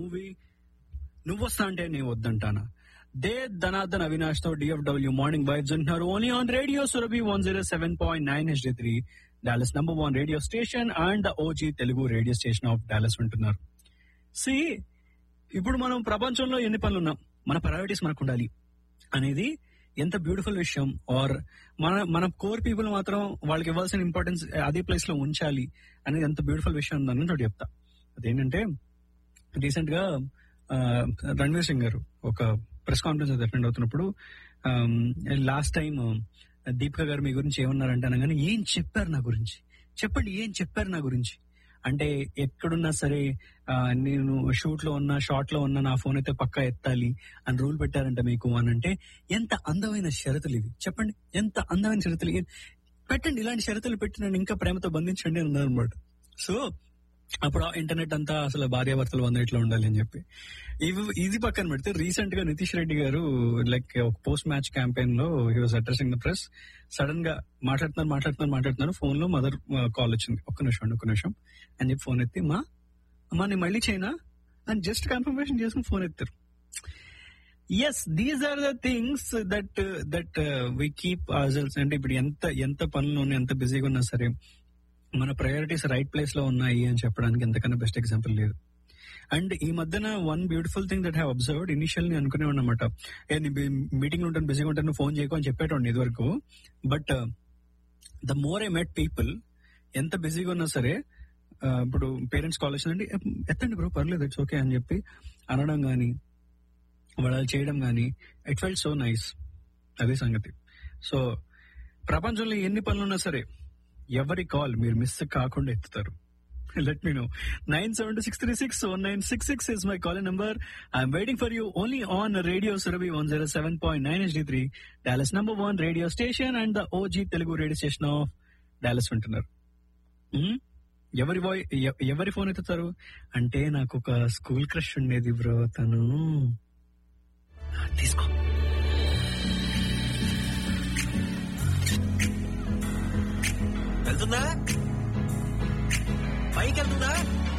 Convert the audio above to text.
Movie నువ్వు వస్తా అంటే నేను వద్దంటానా దే ధనార్దన్ అవినాష్ తో డిఎఫ్డబ్ల్యూ మార్నింగ్ వైబ్స్ ఉంటున్నారు only on radio Surabhi one zero seven point nine HD three Dallas number one radio station and OG Telugu radio station of Dallas ఉంటున్నారు సి ఇప్పుడు మనం ప్రపంచంలో ఎన్ని పనులు ఉన్నాం మన ప్రయారిటీస్ మనకు ఉండాలి అనేది ఎంత బ్యూటిఫుల్ విషయం ఆర్ మన మన కోర్ పీపుల్ మాత్రం వాళ్ళకి ఇవ్వాల్సిన ఇంపార్టెన్స్ అదే ప్లేస్ లో ఉంచాలి అనేది ఎంత బ్యూటిఫుల్ విషయం ఉందని ఒకటి చెప్తా అదేంటంటే రీసెంట్ గా ఆ, రణ్వీర్ సింగ్ గారు ఒక ప్రెస్ కాన్ఫరెన్స్ అటెండ్ అవుతున్నప్పుడు లాస్ట్ టైం దీపిక గారు మీ గురించి ఏమన్నారంటే అనగానే ఏం చెప్పారు నా గురించి చెప్పండి ఏం చెప్పారు నా గురించి అంటే ఎక్కడున్నా సరే ఆ, నేను షూట్ లో ఉన్నా షార్ట్ లో ఉన్నా నా ఫోన్ అయితే పక్కా ఎత్తాలి అని రూల్ పెట్టారంట మీకు అని అంటే ఎంత అందమైన షరతులు ఇవి చెప్పండి ఎంత అందమైన షరతులు ఇవి. పెట్టండి ఇలాంటి షరతులు పెట్టి నన్ను ఇంకా ప్రేమతో బంధించండి అని అన్నారు అనమాట సో అప్పుడు ఇంటర్నెట్ అంతా అసలు భార్యాభర్తలు వంద ఇట్లా ఉండాలి అని చెప్పి ఇవి ఇది పక్కన పెడితే రీసెంట్ గా నితీష్ రెడ్డి గారు లైక్ ఒక పోస్ట్ మ్యాచ్ క్యాంపెయిన్ లో he was addressing the press sudden గా మాట్లాడుతున్నారు మాట్లాడుతున్నారు మాట్లాడుతున్నారు ఫోన్ లో మదర్ కాల్ వచ్చింది ఒక్క నిమిషం అండి ఒక్క నిమిషం అని చెప్పి ఫోన్ ఎత్తి మా అమ్మా నేను మళ్ళీ చేయనా అని జస్ట్ కన్ఫర్మేషన్ చేసుకుని ఫోన్ ఎత్తారు yes these are the things that that we keep hassles అంటే ఇప్పుడు ఎంత ఎంత పనులు ఉన్నాయి ఎంత బిజీగా ఉన్నా సరే మన ప్రయారిటీస్ రైట్ ప్లేస్ లో ఉన్నాయి అని చెప్పడానికి ఎంతకన్నా బెస్ట్ ఎగ్జాంపుల్ లేదు అండ్ ఈ మధ్యన one beautiful thing that have observed initial ని అనుకునే అనమాట ఏ మీటింగ్ ఉంటాను బిజీగా ఉంటాను ఫోన్ చేయకు అని చెప్పేటోండి ఇదివరకు but the more I met people ఎంత బిజీగా ఉన్నా సరే ఆ, ఇప్పుడు పేరెంట్స్ కాల్ వచ్చిందండి ఎత్తండి బ్రో పర్లేదు ఇట్స్ ఓకే అని చెప్పి అనడం గాని వాళ్ళు చేయడం గాని ఇట్ ఫెల్ట్ సో నైస్ అదే సంగతి సో ప్రపంచంలో ఎన్ని పనులు ఉన్నా సరే ఎవరి కాల్ మీరు మిస్ కాకుండా ఎత్తుతారు let me know nine seven two six three six one nine six six is my call number I'm waiting for you only on radio Surabhi one zero seven point nine HD three Dallas number one radio station and the OG Telugu radio station of Dallas వింటున్నారు మ్మ్? ఎవరి వాయ్ ఎ- ఎవరి phone ఎత్తుతారు అంటే నాకు ఒక school crush ఉండేది bro తను ఆ, తీసుకో వెళ్తుందా పైకి వెళ్తుందా